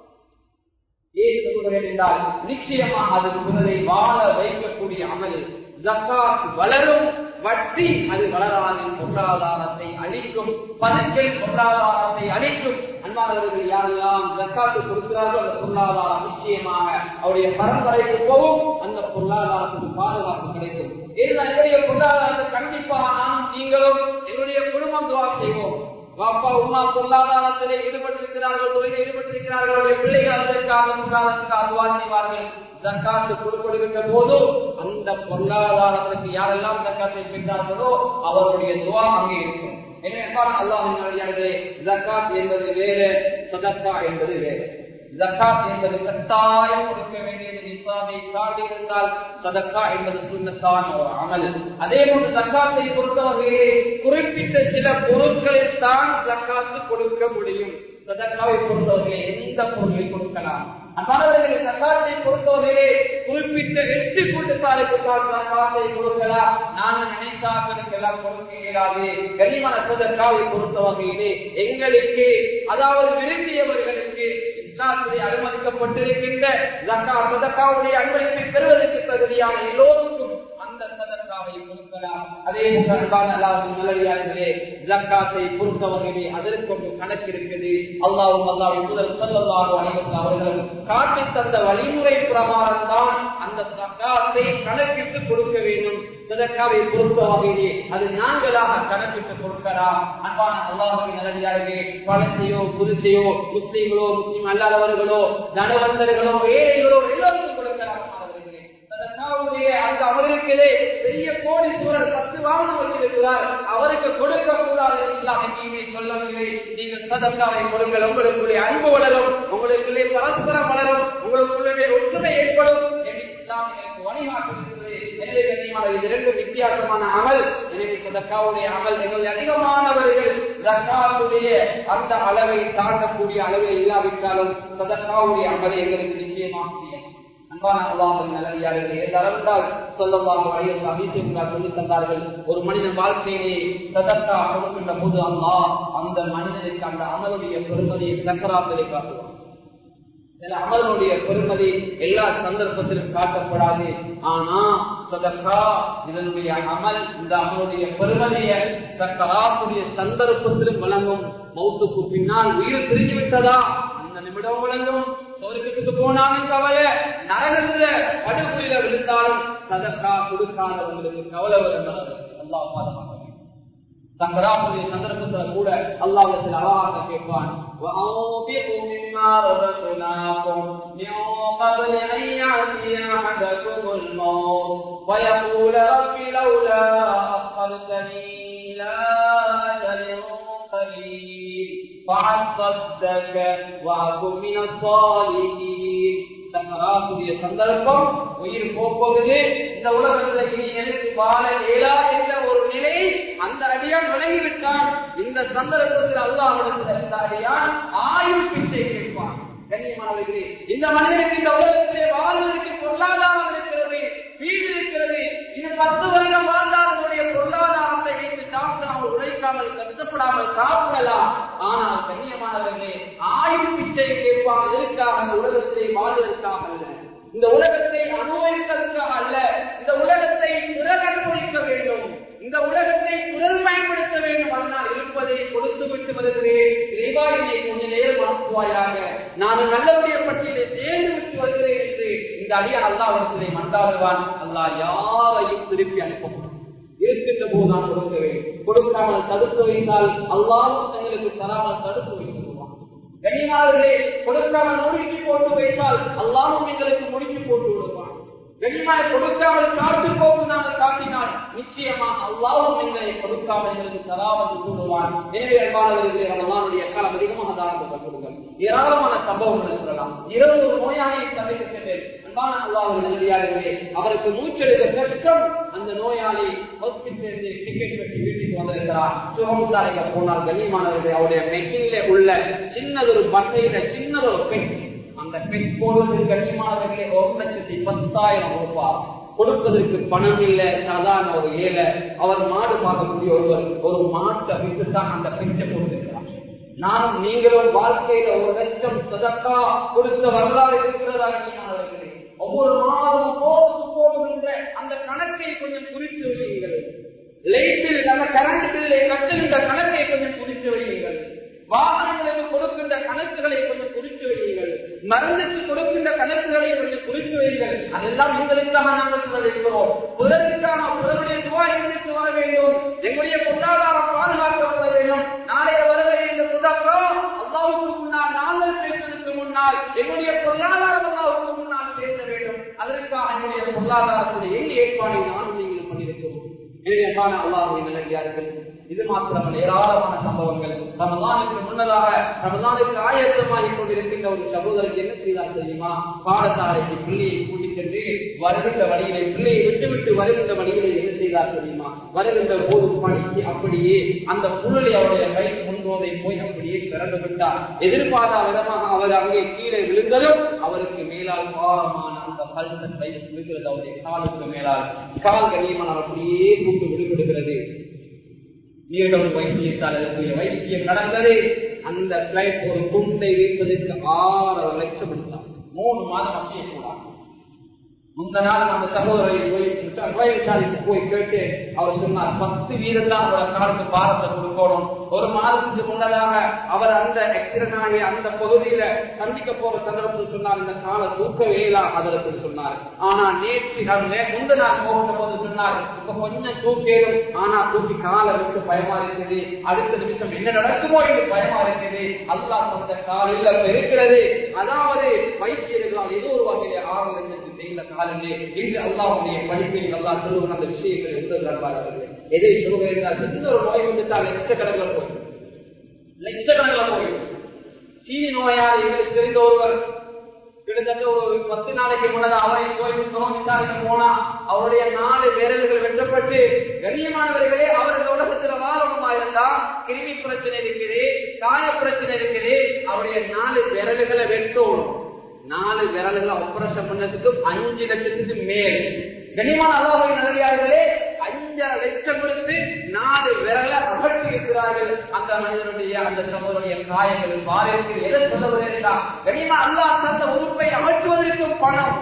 ஏன் சொல்கிறேன் என்றால் நிச்சயமாக அது குரலை வாழ வைக்கக்கூடிய அமல் ஜக்காத் வளரும் வட்டி அது வளராது பொருளாதாரத்தை அளிக்கும் பதுக்கை பொருளாதாரத்தை அளிக்கும் அன்பானவர்கள் யாரெல்லாம் ஜக்காத்து கொடுக்கிறார்களோ அந்த பொருளாதாரம் நிச்சயமாக அவருடைய பரம்பரைக்கு போகும் அந்த பொருளாதாரத்துக்கு பாதுகாப்பு கிடைக்கும் என்னுடைய பொருளாதாரத்தை கண்டிப்பாக நாம் நீங்களும் என்னுடைய குடும்பம் துவா செய்வோம் பாப்பா உமா பொருளாதாரத்திலே ஈடுபட்டிருக்கிறார்கள் தொழிலில் ஈடுபட்டிருக்கிறார்கள் அவருடைய பிள்ளைகள் அதற்காக முகாலத்துக்கு அதுவா செய்வார்கள் ஜக்காத்து கொடுக்கின்ற போது அந்த பொருளாதாரத்துக்கு யாரெல்லாம் ஜக்காத்தை பெற்றார்களோ அவருடைய துவா அங்கே இருக்கும் எனவே அல்லாஹே ஜக்காத் என்பது வேறு சதக்கா என்பது வேறு ஜக்காத் என்பது கட்டாயம் கொடுக்க வேண்டியது இஸ்லாமை தாண்டி இருந்தால் சதக்கா என்பது சுண்ணத்தான ஒரு அமல் அதே போன்று ஜக்காத்தை பொறுத்தவரையிலே குறிப்பிட்ட சில பொருட்களில் தான் ஜக்காத்து கொடுக்க முடியும் சதக்காவை பொறுத்தவரையிலே எந்த பொருளை கொடுக்கலாம் அன்பானவர்களை சக்காத்தை பொறுத்தவரையிலே குறிப்பிட்ட எட்டு கூட்டத்தாருக்கு தான் சக்காத்தை கொடுக்கலாம் நான் நினைத்தாக்களுக்கெல்லாம் கொடுக்க இயலாது கனிமன சதக்காவை பொறுத்த வகையிலே எங்களுக்கு அதாவது விரும்பியவர்களுக்கு இஸ்லாத்திலே அனுமதிக்கப்பட்டிருக்கின்ற ஜக்கா சதக்காவுடைய அனுமதிப்பை பெறுவதற்கு தகுதியான எல்லோருக்கும் அந்த சதக்காவை கொடுக்கலாம் அதே போல நல்லே ஜக்காத்தை பொறுத்தவர்களே அதற்கு ஒரு கணக்கு இருக்குது அல்லாவும் அல்லாவின் முதல் சொல்லல்லாஹு அனைவரும் அவர்கள் காட்டி தந்த வழிமுறை பிரகாரம் தான் அந்த ஜக்காத்தை கணக்கிட்டு கொடுக்க வேண்டும் சதக்காவை பொறுத்த வகையிலே அது நாங்களாக கணக்கிட்டு கொடுக்கலாம் அன்பான அல்லாஹின் நல்லடியார்களே பழசையோ புதுசையோ முஸ்லீம்களோ முஸ்லீம் அல்லாதவர்களோ தனவந்தர்களோ ஏழைகளோ எல்லோருக்கும் கொடுக்கலாம் மாணவர்களே. சதக்காவுடைய அந்த அவருக்கிறே பெரிய கோடீஸ்வரர் பத்து வாகனம் வச்சிருக்கிறார் அவருக்கு கொடுக்க கூடாது இஸ்லாம் எங்கேயுமே சொல்லவில்லை நீங்கள் சதக்காவை கொடுங்கள் உங்களுக்குள்ளே அன்பு வளரும் உங்களுக்குள்ளே பரஸ்பரம் வளரும் உங்களுக்குள்ளே ஒற்றுமை ஏற்படும் என்று இஸ்லாம் எனக்கு வழிகாட்டுகிறது எனவே கண்ணியமான இது இரண்டு வித்தியாசமான அமல் எனவே சதக்காவுடைய அமல் எங்களுடைய அதிகமானவர்கள் ஜக்காத்துடைய அந்த அளவை தாண்டக்கூடிய அளவில் இல்லாவிட்டாலும் சதக்காவுடைய அமலை எங்களுக்கு நிச்சயமாக செய்யும் அன்பான அல்லாஹின் நல்லடியார்களே எந்த அளவுக்கால் சொல்லவாக வழியில் அபிஷேகங்கள் சொல்லி தந்தார்கள் ஒரு மனிதன் வாழ்க்கையிலே சதக்கா கொடுக்கின்ற போது அல்லாஹ் அந்த மனிதனுக்கு அந்த அமலுடைய பெருமதியை சக்கராத்திரை காட்டுவார் சில அமலுடைய பெருமதி எல்லா சந்தர்ப்பத்திலும் காட்டப்படாது ஆனா சதக்கா இதனுடைய அமல் இந்த அமலுடைய பெருமதிய சக்கராத்துடைய சந்தர்ப்பத்திலும் வழங்கும் மௌத்துக்கு பின்னால் உயிர் பிரிஞ்சு விட்டதா அந்த நிமிடம் விளங்கும் சொர்க்கத்துக்கு போனாலும் கவலை நரகத்துல படுகொலில விழுந்தாலும் சதக்கா கொடுக்காதவங்களுக்கு கவலை வரும் அல்லாஹ் பாதமாக சங்கராவுடைய சந்தர்ப்பத்துல கூட அல்லாஹத்தில் அழகாக கேட்பான் وأنفقوا مما رزقناكم من قبل أن يأتي أحدكم الموت ويقول رب لولا أخرتني إلى أجل قريب فأصدق وأكن من الصالحين சக்கராத்துடைய சந்தர்ப்பம் உயிர் போக்குவது இந்த உலகத்தில் இனி எனக்கு வாழ இயலா என்ற ஒரு நிலை அந்த அடியான் விளங்கிவிட்டான் இந்த சந்தர்ப்பத்தில் அல்லாஹிடத்தில் இந்த அடியான் ஆயுள் பிச்சை கேட்பான் கண்ணியமானவர்களே இந்த மனிதனுக்கு இந்த உலகத்திலே வாழ்வதற்கு பொருளாதாரம் இருக்கிறது வீடு இருக்கிறது இது பத்து வருடம் வாழ்ந்தால் அவருடைய பொருளாதாரத்தை வைத்து சாப்பிடாமல் உழைக்காமல் கஷ்டப்படாமல் சாப்பிடலாம் ஆனால் கண்ணியமானவர்களே ஆயுள் பிச்சை கேட்பாங்க எதற்காக அந்த உலகத்திலே வாழ்வதற்காக அல்ல இந்த உலகத்தை அனுபவிப்பதற்காக அல்ல இந்த உலகத்தை பிறகனுபவிக்க வேண்டும் இந்த உலகத்தை பிறர் பயன்படுத்த வேண்டும் அதனால் இருப்பதை கொடுத்து விட்டு வருகிறேன் இறைவா என்னை கொஞ்ச நேரம் அனுப்புவாயாக நான் நல்லவுடைய பட்டியலை சேர்ந்து விட்டு வருகிறேன் என்று இந்த அடியா அல்லா அவர்களை மண்டாடுவான் அல்லா யாரையும் திருப்பி அனுப்பப்படும் இருக்கின்ற போது நான் கொடுக்க வேண்டும் கொடுக்காமல் தடுத்து வைத்தால் அல்லாவும் தங்களுக்கு தராமல் தடுத்து வைத்து விடுவான் கனிமார்களே கொடுக்காமல் முடிச்சு போட்டு வைத்தால் அல்லாவும் எங்களுக்கு முடிச்சு போட்டு விடுவான் கனிமாய் கொடுக்காமல் காட்டு போக்கு நாங்கள் காட்டினால் நிச்சயமாக அல்லாவும் எங்களை கொடுக்காமல் எங்களுக்கு தராமல் கூடுவான் எனவே அன்பாளர்களே ரமலானுடைய காலம் அதிகமாக தானத்தை கொடுங்கள் ஏராளமான சம்பவங்கள் இருக்கலாம் இரவு ஒரு நோயாளியை சந்திக்கின்றேன் அன்பான அல்லாஹ் நல்லடியார்களே அவருக்கு மூச்செடுக்க கஷ்டம் அந்த நோயாளி ஹாஸ்பிட்டலிருந்து டிக்கெட் கட்டி வீட்டுக்கு வந்திருக்கிறார் சுகமுசாரிக்க போனால் கண்ணியமானவர்கள் அவருடைய மெஷின்ல உள்ள சின்னதொரு பட்டையில சின்னதொரு பெண் அந்த பெண் போடுவது கண்ணியமானவர்களே ஒரு லட்சத்தி பத்தாயிரம் ரூபாய் கொடுப்பதற்கு பணம் இல்லை சாதாரண ஒரு ஏழை அவர் மாடு பார்க்கக்கூடிய ஒருவர் ஒரு மாட்டை விட்டுத்தான் அந்த பெண்ணை போட்டிருக்கிறார் நானும் நீங்களும் வாழ்க்கையில ஒரு லட்சம் சதக்கா கொடுத்த வரலாறு இருக்கிறதா கண்ணியமானவர்களே ஒவ்வொரு மாதமும் போது போடுகின்ற அந்த கணக்கை கொஞ்சம் குறித்து வையுங்கள் லைட்டில் அந்த கரண்ட் பில்லை கட்டுகின்ற கணக்கை கொஞ்சம் குறித்து வையுங்கள் வாகனங்களுக்கு கொடுக்கின்ற கணக்குகளை கொஞ்சம் குறித்து வையுங்கள் மருந்துக்கு கொடுக்கின்ற கணக்குகளை கொஞ்சம் குறித்து வையுங்கள் அதெல்லாம் எங்களுக்காக நாங்கள் சொல்லிருக்கிறோம் பிறருக்கான பிறருடைய துவா எங்களுக்கு வர வேண்டும் எங்களுடைய பொருளாதாரம் பாதுகாக்கப்பட வேண்டும் நாளைய வருகிற இந்த புதக்கோ அல்லாவுக்கு முன்னால் நாங்கள் பேசுவதற்கு முன்னால் எங்களுடைய பொருளாதாரம் அல்லாவுக்கு முன்னால் பேச வேண்டும் அதற்காக என்னுடைய பொருளாதாரத்தில் எங்க ஏற்பாடை நானும் நீங்கள் பண்ணியிருக்கிறோம் எனவே அல்லாஹுடைய நல்லடியார்கள் இது மாத்திரமல்ல ஏராளமான சம்பவங்கள் ரமதானுக்கு முன்னதாக ரமதானுக்கு ஆயத்தமாகி கொண்டிருக்கின்ற ஒரு சகோதரருக்கு என்ன செய்தார் தெரியுமா பாடசாலைக்கு பிள்ளையை கூட்டிக் சென்று வருகின்ற வழியிலே பிள்ளையை விட்டு விட்டு வருகின்ற வழியிலே என்ன செய்தார் தெரியுமா வருகின்ற போது பணிக்கு அப்படியே அந்த புள்ளி அவருடைய கை முன்போதை போய் அப்படியே திறந்து விட்டார் எதிர்பாராத விதமாக அவர் அங்கே கீழே விழுந்ததும் அவருக்கு மேலால் பாரமான அந்த பல்சன் கை விழுகிறது அவருடைய காலுக்கு மேலால் கால் கனியமான அப்படியே கூட்டு விடுபடுகிறது மீண்டும் வைத்தியத்தால் அதற்குரிய வைத்தியம் நடந்தது அந்த பிளைட் ஒரு துண்டை வைப்பதற்கு ஆறரை லட்சம் எடுத்தார் மூணு மாதம் அசையக்கூடாது முந்த நாள் அந்த சகோதரரை போய் விசாரித்து போய் கேட்டு அவர் சொன்னார் பத்து வீதம் தான் அவரோட காலுக்கு பாரத்தை கொடுக்கணும் ஒரு மாதத்துக்கு முன்னதாக அவர் அந்த ஆக்சிடென்ட் ஆகிய அந்த பகுதியில சந்திக்க போற சந்தர்ப்பத்தில் சொன்னார் இந்த காலை தூக்கவே இல்லாம் அதற்கு சொன்னார் ஆனா நேற்று முந்த நாள் போகின்ற போது சொன்னார் இப்ப கொஞ்சம் தூக்கேடும் ஆனா தூக்கி காலை விட்டு பயமா இருக்குது அடுத்த நிமிஷம் என்ன நடக்குமோ என்று பயமா இருக்குது அல்லா சொந்த காலில் இருக்கிறது அதாவது வைத்தியர்களால் ஏதோ ஒரு வகையிலே ஆறு லட்சத்து செய்த காலிலே இன்று அல்லாவுடைய படிப்பில் அல்லா சொல்லுகிற அந்த விஷயங்கள் இருந்தது எதை சொல்லுகிறார் சின்ன ஒரு நோய் வந்துட்டால் லட்சக்கணக்கில் போய் லட்சக்கணக்கில் போய் சீனி நோயால் எங்களுக்கு தெரிந்த ஒருவர் கிட்டத்தட்ட ஒரு பத்து நாளைக்கு முன்னதாக அவரை போய் சுகம் விசாரிக்க போனா அவருடைய நாலு விரல்கள் வெட்டப்பட்டு கண்ணியமானவர்களே அவர்கள் உலகத்துல வாழணுமா இருந்தா கிருமி பிரச்சனை இருக்குது காய பிரச்சனை இருக்குது அவருடைய நாலு விரல்களை வெட்டணும் நாலு விரல்களை ஆபரேஷன் பண்ணதுக்கு அஞ்சு லட்சத்துக்கு மேல் கனிமான அல்லாஹை நல்லே அஞ்சரை லட்சம் கொடுத்து நாலு விரலை அகற்றி இருக்கிறார்கள் அந்த மனிதனுடைய அந்த சகோதரனுடைய காயங்கள் பாரத்தில் எதை சொல்ல வருகிறார் கனிமா அல்லாஹ் தந்த உறுப்பை அகற்றுவதற்கும் பணம்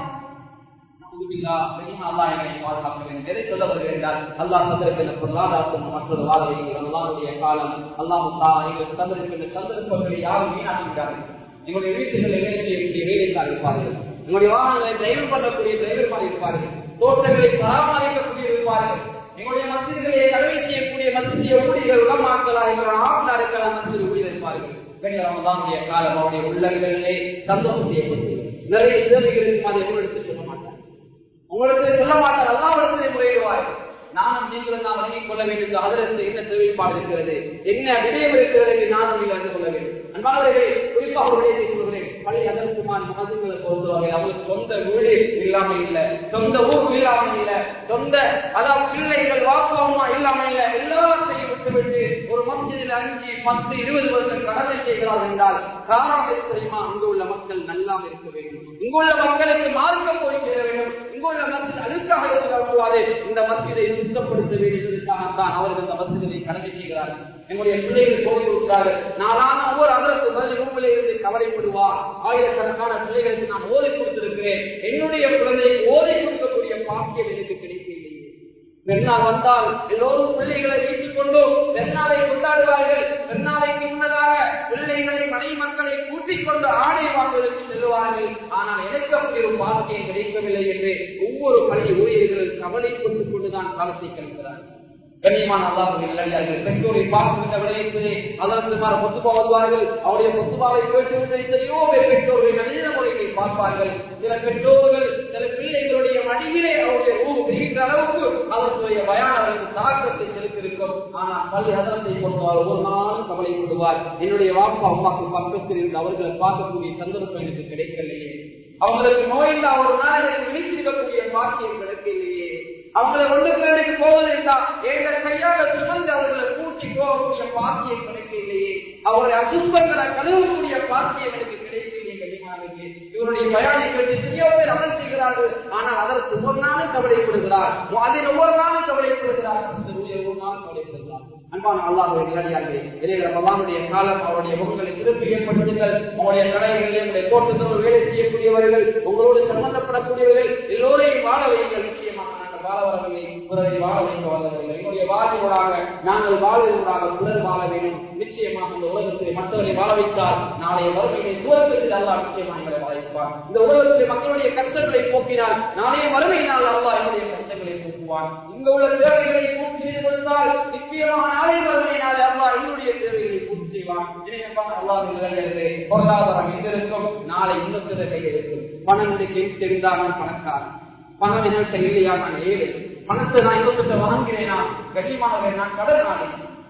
பாதுகாக்க வேண்டும் எதை சொல்ல வருகிறார் அல்லாஹ் தந்திருக்கின்ற பொருளாதாரத்தின் மற்றொரு வாழ்வை அல்லாவுடைய காலம் அல்லாஹ் எங்களுக்கு தந்திருக்கின்ற சந்தர்ப்பங்களை யாரும் வீணாக்கிறார்கள் எங்களுடைய வீட்டுகளில் வேலை செய்யக்கூடிய வேலைக்காரர் இருப்பார்கள் எங்களுடைய வாகனங்களை டிரைவர் பண்ணக்கூடிய டிரைவர்மார் இருப்பார்கள் தோட்டங்களை பராமரிக்கக்கூடிய இருப்பார்கள் எங்களுடைய மசிதிகளை கடமை செய்யக்கூடிய மசிதிய ஊழியர்கள் உலமாக்கலாம் எங்களுடைய ஆப்பிளா இருக்கலாம் மசிதி ஊழியர் இருப்பார்கள் பெண்களுடைய காலம் அவருடைய உள்ளங்களிலே சந்தோஷத்தை ஏற்படுத்தி நிறைய தேவைகள் இருக்கும் அதை உங்களுக்கு சொல்ல மாட்டார் உங்களுக்கு சொல்ல மாட்டார் எல்லாவிடத்திலே முறையிடுவார்கள் நானும் நீங்களும் தான் வழங்கிக் கொள்ள வேண்டும் அதற்கு என்ன தேவைப்பாடு இருக்கிறது என்ன விடயம் இருக்கிறது என்று நானும் நீங்கள் அறிந்து கொள்ள வேண்டும் அன்பாளர்களே குறிப்பாக ஒரு விடயத்தை சொல்கிறேன் பழைய அதற்குமான மகத்துவங்களை பொறுத்தவரை அவங்களுக்கு சொந்த வீடு இல்லாம இல்ல சொந்த ஊர் இல்லாம இல்ல சொந்த அதாவது பிள்ளைகள் வாக்குவமா இல்லாம இல்ல எல்லாத்தையும் விட்டுவிட்டு ஒரு மத்தியில் அஞ்சு பத்து இருபது வருஷம் கடமை செய்கிறார் என்றால் காரணம் எது தெரியுமா அங்கு உள்ள மக்கள் நல்லாம இருக்க வேண்டும் இங்குள்ள மக்களுக்கு மார்க்க போய் சேர வேண்டும் இங்குள்ள மக்கள் அழுக்காக இருக்கக்கூடாது இந்த மத்தியை சுத்தப்படுத்த வேண்டியதற்காகத்தான் அவர்கள் இந்த மத்தியை கடமை செய்கிறார்கள் எங்களுடைய பிள்ளைகள் போய் விட்டார்கள் நாளான ஒவ்வொரு அதற்கு பதில் ரூமில் இருந்து கவலைப்படுவார் ஆயிரக்கணக்கான பிள்ளைகளுக்கு நான் ஓதி கொடுத்திருக்கிறேன் என்னுடைய குழந்தையை ஓதி கொடுக்கக்கூடிய பாக்கியம் எனக்கு கிடைக்கவில்லை பெருநாள் வந்தால் எல்லோரும் பிள்ளைகளை வைத்துக் கொண்டு பெருநாளை கொண்டாடுவார்கள் பெருநாளைக்கு முன்னதாக பிள்ளைகளை மனைவி மக்களை கூட்டிக் கொண்டு ஆடை வாங்குவதற்கு செல்வார்கள் ஆனால் எனக்கு அப்படி ஒரு பாக்கியம் கிடைக்கவில்லை என்று ஒவ்வொரு பள்ளி ஊழியர்களும் கவலைப்பட்டுக் கொண்டுதான் காலத்தை கழிக்கிறார்கள் கண்ணியமான அல்லாஹுடைய நல்லடியார்கள் பெற்றோரை பார்க்கின்ற விளையத்திலே அதற்கு மாற பொத்துபா வருவார்கள் அவருடைய பொத்துபாவை கேட்டுவிட்டு எத்தனையோ பேர் பெற்றோர்களை நல்ல முறைகளை பார்ப்பார்கள் சில பெற்றோர்கள் சில பிள்ளைகளுடைய மடியிலே அவருடைய ஊ விரிகின்ற அளவுக்கு அதற்குரிய பயானவர்களுக்கு தாக்கத்தை செலுத்தியிருக்கும் ஆனால் பள்ளி அதரத்தை பொறுத்தவார் ஒரு நாளும் கவலைப்படுவார் என்னுடைய வாப்பா அம்மாக்கு பக்கத்தில் இருந்து அவர்களை பார்க்கக்கூடிய சந்தர்ப்பம் எனக்கு கிடைக்கலையே அவங்களுக்கு நோயில்லா ஒரு நாள் எனக்கு விழித்திருக்கக்கூடிய பாக்கியம் கிடைக்கலையே அவங்களை ஒன்று பேருக்கு போவது என்றால் எங்கள் கையால சுமந்து அவர்களை கூட்டி போகக்கூடிய பாக்கியம் கிடைக்கலையே அவருடைய அசுத்தங்களை கழுவக்கூடிய பாக்கியம் எனக்கு கிடைக்கலையே கண்டிப்பாக இவருடைய பயானிகள் எத்தனையோ பேர் அமல் செய்கிறார்கள் ஆனால் அதற்கு ஒரு நாளும் கவலைப்படுகிறார் அதில் ஒவ்வொரு நாளும் கவலைப்படுகிறார் ஒரு நாள் கவலைப்படுகிறார் அன்பான அல்லாஹுடைய நிலடியார்களே எனவே அல்லாஹுடைய காலம் அவருடைய முகங்களை திருப்பி ஏற்படுத்துங்கள் உங்களுடைய கடைகளில் உங்களுடைய தோட்டத்தில் வேலை செய்யக்கூடியவர்கள் உங்களோடு சம்பந்தப்படக்கூடியவர்கள் எல்லோரையும் வாழ வைங்கள் நிச்சயமாக நாங்கள் வாழ வரவில்லை பிறரை வாழ வைக்க வரவில்லை எங்களுடைய வாழ்க்கையோடாக நாங்கள் வாழ்வதற்காக பிறர் வாழ வேண்டும் நிச்சயமாக இந்த உலகத்தில் மற்றவரை வாழ வைத்தால் நாளைய வறுமையை தூரத்திற்கு அல்லா நிச்சயமாக எங்களை வாழ வைப்பார் இந்த உலகத்தில் மக்களுடைய கஷ்டங்களை போக்கினால் நாளைய வறுமையினால் அல்லா என்னுடைய கஷ்டங்களை போக்குவான் இங்க உள்ள தேவைகளை பூர்த்தி செய்து கொடுத்தால் நிச்சயமாக நாளை வறுமையினால் அல்லா என்னுடைய தேவைகளை பூர்த்தி செய்வான் எனவே பொருளாதாரம் எங்க இருக்கும் நாளை இன்னொருத்தர கையில் இருக்கும் பணம் எனக்கு தெரிந்தால் நான் பணக்காரன் பணம் எனக்கு இல்லையா நான் ஏழை பணத்தை நான் இன்னொருத்த வாங்குகிறேனா கண்ணியமானவரை நான் கடனாளி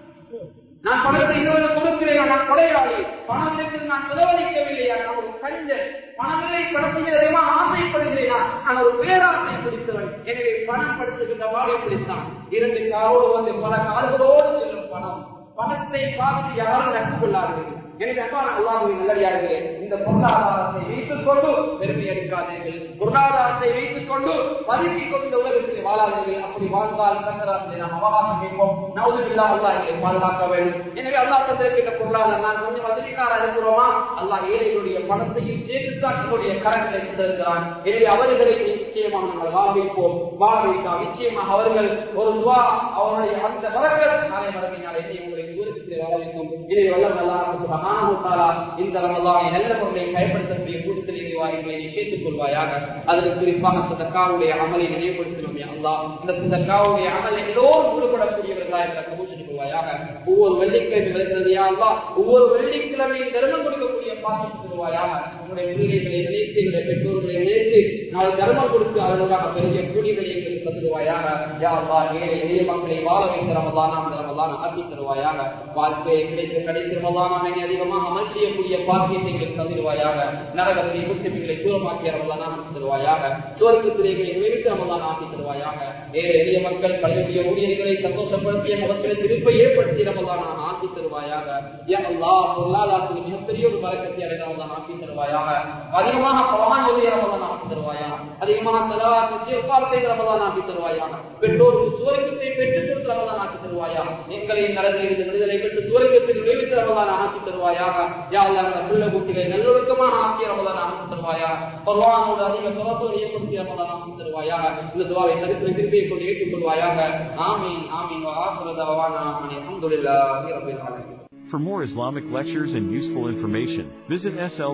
நான் பணத்தை இன்னொரு கொடுக்கிறேன் நான் கொடையாளி பணம் இருக்கு நான் செலவழிக்கவில்லையா நான் ஒரு கஞ்சன் பணமில்லை பணத்தையும் ஆசைப்படுகிறேனா நான் ஒரு பேராசை பிடித்தவன் எனவே பணம் படுத்துகின்ற வாழ்வை பிடித்தான் இரண்டு காரோடு வந்து பல கால்களோடு செல்லும் பணம் பணத்தை பார்த்து யாரும் நட்பு கொள்ளார்கள் எனவே அன்பான அல்லாஹுவின் நல்லடியார்களே இந்த பொருளாதாரத்தை வைத்துக் கொண்டு பெருமை அடிக்காதீர்கள் பொருளாதாரத்தை வைத்துக் கொண்டு பதுக்கிக் கொண்டு இந்த உலகத்தில் வாழாதீர்கள் அப்படி வாழ்ந்தால் சங்கராத்தை நாம் அவகாசம் கேட்போம் நவுதுபில்லா அல்லாஹ் எங்களை பாதுகாக்க வேண்டும் எனவே அல்லாஹ் தந்திருக்கின்ற பொருளாதாரம் நான் கொஞ்சம் வசதிக்காரா இருக்கிறோமா அல்லாஹ் ஏழைகளுடைய பணத்தையும் சேர்த்துத்தான் என்னுடைய கரங்களை தந்திருக்கிறான் எனவே அவர்களை நிச்சயமாக நாங்கள் வாழ வைப்போம் வாழ வைத்தா நிச்சயமாக அவர்கள் ஒரு துவா அவருடைய அந்த வரங்கள் நாளை மரபினால் என்னை உங்களை தூரத்தில் வாழ வைக்கும் இதை வல்லம் நல்லா இந்த ரமலானை நல்ல முறையை பயன்படுத்தக்கூடிய கூட்டத்தில் எங்களை சேர்த்துக் கொள்வாயாக அதற்கு குறிப்பாக சதக்காவுடைய அமலை நினைவுபடுத்தினோம் வைத்திருக்கிறோம் யா அல்லாஹ் இந்த சதக்காவுடைய அமல் எல்லோரும் ஈடுபடக்கூடியவர்களாக எங்களை கபூல் செய்து கொள்வாயாக ஒவ்வொரு வெள்ளிக்கிழமை வருகிறது யா அல்லாஹ் ஒவ்வொரு வெள்ளிக்கிழமையும் தர்மம் கொடுக்கக்கூடிய பாக்கியம் தருவாயாக உங்களுடைய பிள்ளைகளை நினைத்து எங்களுடைய பெற்றோர்களை நினைத்து நாளை தர்மம் கொடுத்து அதனூடாக பெரிய கூலிகளை எங்களுக்கு தந்துடுவாயாக யா அல்லாஹ் ஏழை எளிய மக்களை வாழ வைத்த ரமதானா அந்த ரமதான ஆக்கி தருவாயாக வாழ்க்கையை கிடைத்த கடைசி ரமதானா என்னை அதிகமாக அமல் செய்யக்கூடிய பாக்கியத்தை எங்களுக்கு தந்துடுவாயாக நரகத்தை முஸ்லிம்களை தூரமாக்கிய ரமதானா ஆக்கி தருவாயாக சுவர்க்கத்திலே எங்களை உயர்த்த ரமதானா ஆக்கி தருவாயாக ஏழை எளிய மக்கள் பள்ளியுடைய ஊழியர்களை சந்தோஷப்படுத்திய முகத்தில் சிரிப்பை ஏற்படுத்தி ரமதானா ஆக்கி தருவாயாக யா அல்லாஹ் பொருளாதாரத்தில் மிகப்பெரிய ஒரு பறக்கத்தை அடைந்த ரமதான் ஆக்கி தருவாயாக அதிகமாக பவான் உதய ரமதான் ஆக்கி தருவாயாக அதிகமாக தலவாக்கு சிறப்பார்த்தை ரமதான் ஆக்கி தருவாயாக பெற்றோருக்கு சுவர்க்கத்தை பெற்றுக் கொடுத்து ரமதான் ஆக்கி தருவாயா எங்களை நலனிலிருந்து விடுதலை பெற்று சுவர்க்கத்தில் நுழைவித்து ரமதான் ஆக்கி தருவாயாக யாவெல்லாம் அந்த பிள்ளை குட்டிகளை நல்லொழுக்கமாக ஆக்கிய ரமதான் ஆக்கி தருவாயா பர்வானோடு அதிக தொடர்பு ஏற்படுத்திய ரமதான் ஆக்கி தருவாயாக இந்த துவாவை தரித்திர திருப்பியை கொண்டு ஏற்றுக் கொள்வாயாக ஆமீன் ஆமீன் ஆசிரதாவான அல்ஹம்துலில்லாஹி ரப்பில் ஆலமீன் For more Islamic lectures and useful information, visit SL